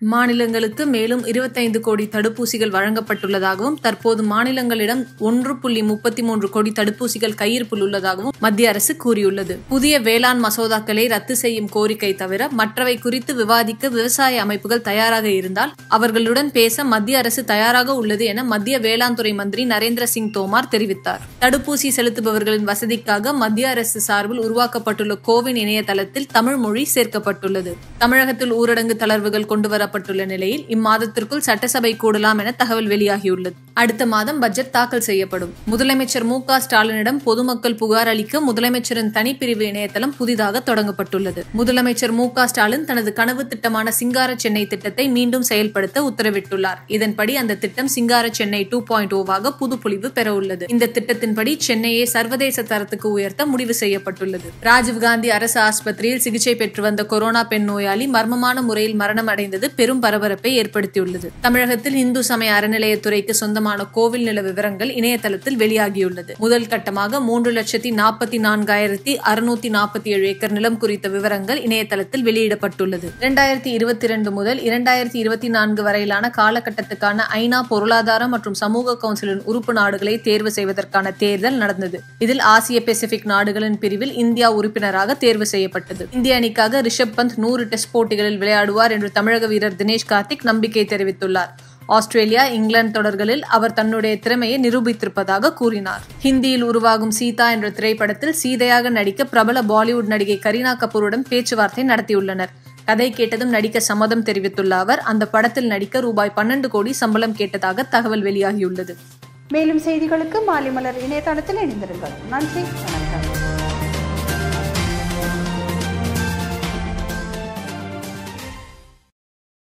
மாநிலங்களுக்கு மேலும் இருபத்தைந்து கோடி தடுப்பூசிகள் வழங்கப்பட்டுள்ளதாகவும் தற்போது மாநிலங்களிடம் ஒன்று புள்ளி முப்பத்தி மூன்று கோடி தடுப்பூசிகள் கையிருப்பில் உள்ளதாகவும் மத்திய அரசு கூறியுள்ளது புதிய வேளாண் மசோதாக்களை ரத்து செய்யும் கோரிக்கை தவிர மற்றவை குறித்து விவாதிக்க விவசாய அமைப்புகள் தயாராக இருந்தால் அவர்களுடன் பேச மத்திய அரசு தயாராக உள்ளது என மத்திய வேளாண் துறை மந்திரி நரேந்திர சிங் தோமார் தெரிவித்தார் தடுப்பூசி செலுத்துபவர்களின் வசதிக்காக மத்திய அரசு சார்பில் உருவாக்கப்பட்டுள்ள கோவின் இணையதளத்தில் தமிழ் மொழி சேர்க்கப்பட்டுள்ளது தமிழகத்தில் ஊரடங்கு தளர்வுகள் கொண்டுவர செய்யப்பட்டுள்ள நிலையில் இம்மாதத்திற்குள் சட்டசபை கூடலாம் என தகவல் வெளியாகியுள்ளது அடுத்த மாதம் பட்ஜெட் தாக்கல் செய்யப்படும் முதலமைச்சர் மு ஸ்டாலினிடம் பொதுமக்கள் புகார் அளிக்க முதலமைச்சரின் தனிப்பிரிவு இணையதளம் புதிதாக தொடங்கப்பட்டுள்ளது முதலமைச்சர் மு ஸ்டாலின் தனது கனவு திட்டமான சிங்கார சென்னை திட்டத்தை மீண்டும் செயல்படுத்த உத்தரவிட்டுள்ளார் இதன்படி அந்த திட்டம் சிங்கார சென்னை டூ பாயிண்ட் ஓவாக புதுப்பொலிவு பெற உள்ளது இந்த திட்டத்தின்படி சென்னையை சர்வதேச தரத்துக்கு உயர்த்த முடிவு செய்யப்பட்டுள்ளது ராஜீவ்காந்தி அரசு ஆஸ்பத்திரியில் சிகிச்சை பெற்று வந்த கொரோனா பெண் நோயாளி மர்மமான முறையில் மரணம் அடைந்தது பெரும் பரபரப்பை ஏற்படுத்தியுள்ளது தமிழகத்தில் இந்து சமய அறநிலையத்துறைக்கு சொந்தமான கோவில் நில விவரங்கள் இணையதளத்தில் வெளியாகியுள்ளது முதல் கட்டமாக மூன்று லட்சத்தி நாற்பத்தி நான்காயிரத்தி அறுநூத்தி நாற்பத்தி ஏழு ஏக்கர் நிலம் குறித்த விவரங்கள் இணையதளத்தில் வெளியிடப்பட்டுள்ளது இரண்டாயிரத்தி இருபத்தி இரண்டு முதல் இரண்டாயிரத்தி இருபத்தி நான்கு வரையிலான காலகட்டத்துக்கான ஐநா பொருளாதார மற்றும் சமூக கவுன்சிலின் உறுப்பு நாடுகளை தேர்வு செய்வதற்கான தேர்தல் நடந்தது இதில் ஆசிய பெசிபிக் நாடுகளின் பிரிவில் இந்தியா உறுப்பினராக தேர்வு செய்யப்பட்டது இந்திய அணிக்காக ரிஷப் பந்த் நூறு டெஸ்ட் போட்டிகளில் விளையாடுவார் என்று தமிழக வீரர் தினேஷ் கார்த்திக் நம்பிக்கை தெரிவித்துள்ளார் ஆஸ்திரேலியா இங்கிலாந்து தொடர்களில் அவர் தன்னுடைய திறமையை நிரூபித்திருப்பதாக கூறினார் ஹிந்தியில் உருவாகும் சீதா என்ற திரைப்படத்தில் சீதையாக நடிக்க பிரபல பாலிவுட் நடிகை கரீனா கபூருடன் பேச்சுவார்த்தை நடத்தியுள்ளனர் கதை கேட்டதும் நடிக்க சம்மதம் தெரிவித்துள்ள அவர் அந்த படத்தில் நடிக்க ரூபாய் பன்னெண்டு கோடி சம்பளம் கேட்டதாக தகவல் வெளியாகியுள்ளது மேலும் செய்திகளுக்கு மாலிமலர் இணையதளத்தில் இணைந்திருங்கள் நன்றி வணக்கம்